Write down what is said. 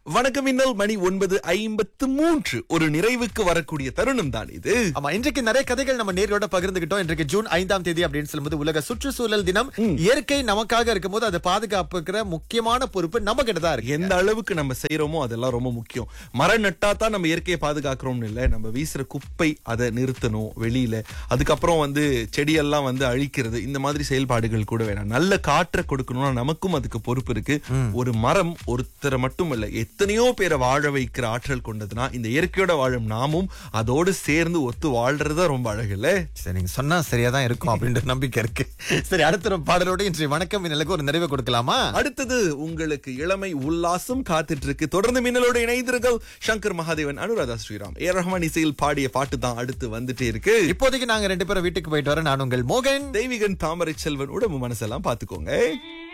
வணக்கம் இன்னல் மணி ஒன்பது ஐம்பத்து மூன்று ஒரு நிறைவுக்கு வரக்கூடிய தருணம் தான் இது ஆமா இன்றைக்கு நிறைய கதைகள் நம்ம நேரோட பகிர்ந்துகிட்டோம் இன்றைக்கு ஜூன் ஐந்தாம் தேதி அப்படின்னு சொல்லும்போது உலக சுற்றுச்சூழல் தினம் இயற்கை நமக்காக இருக்கும்போது அதை பாதுகாப்புக்கிற முக்கியமான பொறுப்பு நம்ம கிட்ட தான் இருக்கு எந்த அளவுக்கு நம்ம செய்யறோமோ அதெல்லாம் ரொம்ப முக்கியம் மரம் நட்டா தான் நம்ம இயற்கையை பாதுகாக்கிறோம்னு இல்ல நம்ம வீசுற குப்பை அதை நிறுத்தணும் வெளியில அதுக்கப்புறம் வந்து செடியெல்லாம் வந்து அழிக்கிறது இந்த மாதிரி செயல்பாடுகள் கூட வேணாம் நல்ல காற்றை கொடுக்கணும்னா நமக்கும் அதுக்கு பொறுப்பு இருக்கு ஒரு மரம் ஒருத்தரை மட்டும் இல்ல எத்தனையோ பேரை வாழ வைக்கிற ஆற்றல் கொண்டதுன்னா இந்த இயற்கையோட வாழும் நாமும் அதோடு சேர்ந்து ஒத்து வாழ்றதா ரொம்ப அழகு இல்ல சரி நீங்க சொன்னா சரியா தான் இருக்கும் அப்படின்ற நம்பிக்கை இருக்கு சரி அடுத்த ஒரு பாடலோட இன்றைய வணக்கம் இன்னலுக்கு ஒரு நிறைவு கொடுக்கலாமா அடுத்தது உங்களுக்கு இளமை உல்லாசம் காத்துட்டு இருக்கு தொடர்ந்து மின்னலோடு இணைந்திருங்கள் சங்கர் மகாதேவன் அனுராதா ஸ்ரீராம் ஏ ரஹ்மான் இசையில் பாடிய பாட்டு தான் அடுத்து வந்துட்டே இருக்கு இப்போதைக்கு நாங்க ரெண்டு பேரும் வீட்டுக்கு போயிட்டு வரோம் நான் உங்கள் மோகன் தெய்வீகன் தாமரை செல்வன் உடம்பு மனசெல்லாம் பாத்துக்கோங்க